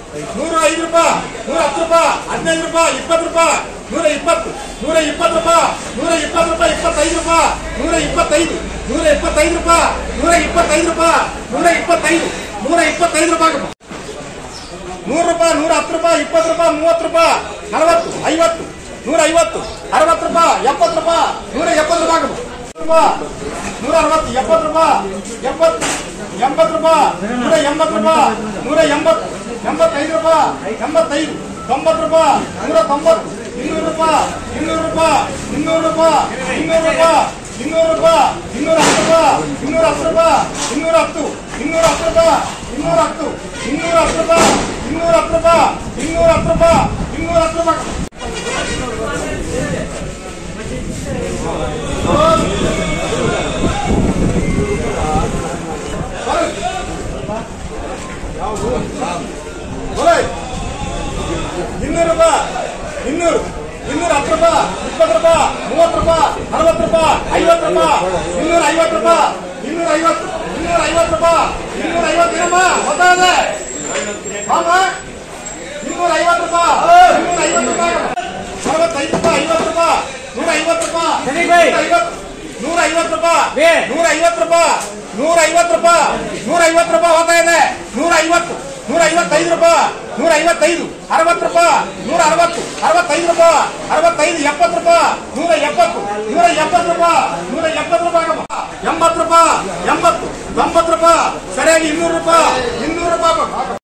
ನೂರ ಐದು ರೂಪಾಯಿ ನೂರ ಹತ್ತು ರೂಪಾಯಿ ಹದಿನೈದು ರೂಪಾಯಿ ಇಪ್ಪತ್ತು ರೂಪಾಯಿ ನೂರ ಇಪ್ಪತ್ತು ನೂರ ಇಪ್ಪತ್ತು ರೂಪಾಯಿ ನೂರ ಇಪ್ಪತ್ತು ರೂಪಾಯಿ ಇಪ್ಪತ್ತೈದು ರೂಪಾಯಿ ನೂರ ಇಪ್ಪತ್ತೈದು ನೂರ ಇಪ್ಪತ್ತೈದು ರೂಪಾಯಿ ನೂರ ಇಪ್ಪತ್ತೈದು ರೂಪಾಯಿ ನೂರ ಇಪ್ಪತ್ತೈದು ನೂರ ಇಪ್ಪತ್ತೈದು ರೂಪಾಯಿ ನೂರು ರೂಪಾಯಿ ನೂರ ಹತ್ತು ರೂಪಾಯಿ ಇಪ್ಪತ್ತು ರೂಪಾಯಿ ಮೂವತ್ತು ರೂಪಾಯಿ ನಲವತ್ತು ಐವತ್ತು ನೂರ ಐವತ್ತು ಅರವತ್ತು ರೂಪಾಯಿ ಎಪ್ಪತ್ತು ರೂಪಾಯಿ ನೂರ ಎಪ್ಪತ್ತು ರೂಪಾಯಿ ರೂಪಾಯಿ ನೂರ ಅರವತ್ತು ಎಪ್ಪತ್ತು ರೂಪಾಯಿ ಎಪ್ಪತ್ತು ಎಂಬತ್ತು ರೂಪಾಯಿ ನೂರ ಎಂಬತ್ತು ರೂಪಾಯಿ ನೂರ ಎಂಬತ್ತು ಎಂಬತ್ತೈದು ರೂಪಾಯಿ ಎಂಬತ್ತೈದು ತೊಂಬತ್ತು ರೂಪಾಯಿ ನೂರ ತೊಂಬತ್ತು ಇನ್ನೂರು ರೂಪಾಯಿ ಇನ್ನೂರು ರೂಪಾಯಿ ಇನ್ನೂರು ರೂಪಾಯಿ ಇನ್ನೂರು ರೂಪಾಯಿ ಇನ್ನೂರು ರೂಪಾಯಿ ಇನ್ನೂರ ಹತ್ತು ರೂಪಾಯಿ ಇನ್ನೂರ ಹತ್ತು ರೂಪಾಯಿ ಇನ್ನೂರ ಹತ್ತು ಇನ್ನೂರ ಹತ್ತು ರೂಪಾಯಿ ಇನ್ನೂರ ಹತ್ತು ಇನ್ನೂರ ಹತ್ತು ರೂಪಾಯಿ ಇನ್ನೂರ ಹತ್ತು ರೂಪಾಯಿ ಇನ್ನೂರ ಹತ್ತು ರೂಪಾಯಿ ಇನ್ನೂರ ಹತ್ತು ರೂಪಾಯಿ ಓಯ್! ಇನ್ನೂರು ರೂಪಾಯಿ ಇನ್ನೂರು ಇನ್ನೂರ ಹತ್ತು ರೂಪಾಯಿ ಇಪ್ಪತ್ತು ರೂಪಾಯಿ ಮೂವತ್ತು ರೂಪಾಯಿ ನಲವತ್ತು ರೂಪಾಯಿ ಐವತ್ತು ರೂಪಾಯಿ ಇನ್ನೂರ ಐವತ್ತು ರೂಪಾಯಿ ಇನ್ನೂರ ಐವತ್ತು ಇನ್ನೂರ ಐವತ್ತು ರೂಪಾಯಿ ಇನ್ನೂರ ಐವತ್ತು ಏನಮ್ಮ ಗೊತ್ತಾಗದೆ ಮಾಮ ಇನ್ನೂರ ಐವತ್ತು ರೂಪಾಯಿ ಇನ್ನೂರ ಐವತ್ತು ರೂಪಾಯಿ ನಲವತ್ತೈದು ರೂಪಾಯಿ ಐವತ್ತು ರೂಪಾಯಿ ನೂರ ಐವತ್ತು ರೂಪಾಯಿ ನೂರ ಐವತ್ತು ನೂರ ಐವತ್ತು ರೂಪಾಯಿ ನೂರ ಐವತ್ತು ರೂಪಾಯಿ ನೂರ ಐವತ್ತು ರೂಪಾಯಿ ನೂರ ಐವತ್ತು ರೂಪಾಯಿ ಹೋಗ್ತಾ ಇದೆ ನೂರ ಐವತ್ತು ನೂರ ಐವತ್ತೈದು ರೂಪಾಯಿ ನೂರ ಐವತ್ತೈದು ಅರವತ್ತು ರೂಪಾಯಿ ನೂರ ಅರವತ್ತು ಅರವತ್ತೈದು ರೂಪಾಯಿ ಅರವತ್ತೈದು ಎಪ್ಪತ್ತು ರೂಪಾಯಿ ನೂರ ಎಪ್ಪತ್ತು ನೂರ ಎಪ್ಪತ್ತು ರೂಪಾಯಿ ನೂರ ಎಪ್ಪತ್ತು ರೂಪಾಯಿ ಎಂಬತ್ತು ರೂಪಾಯಿ ಎಂಬತ್ತು ತೊಂಬತ್ತು ರೂಪಾಯಿ ಸರಿಯಾಗಿ ಇನ್ನೂರು ರೂಪಾಯಿ ಇನ್ನೂರು ರೂಪಾಯಿ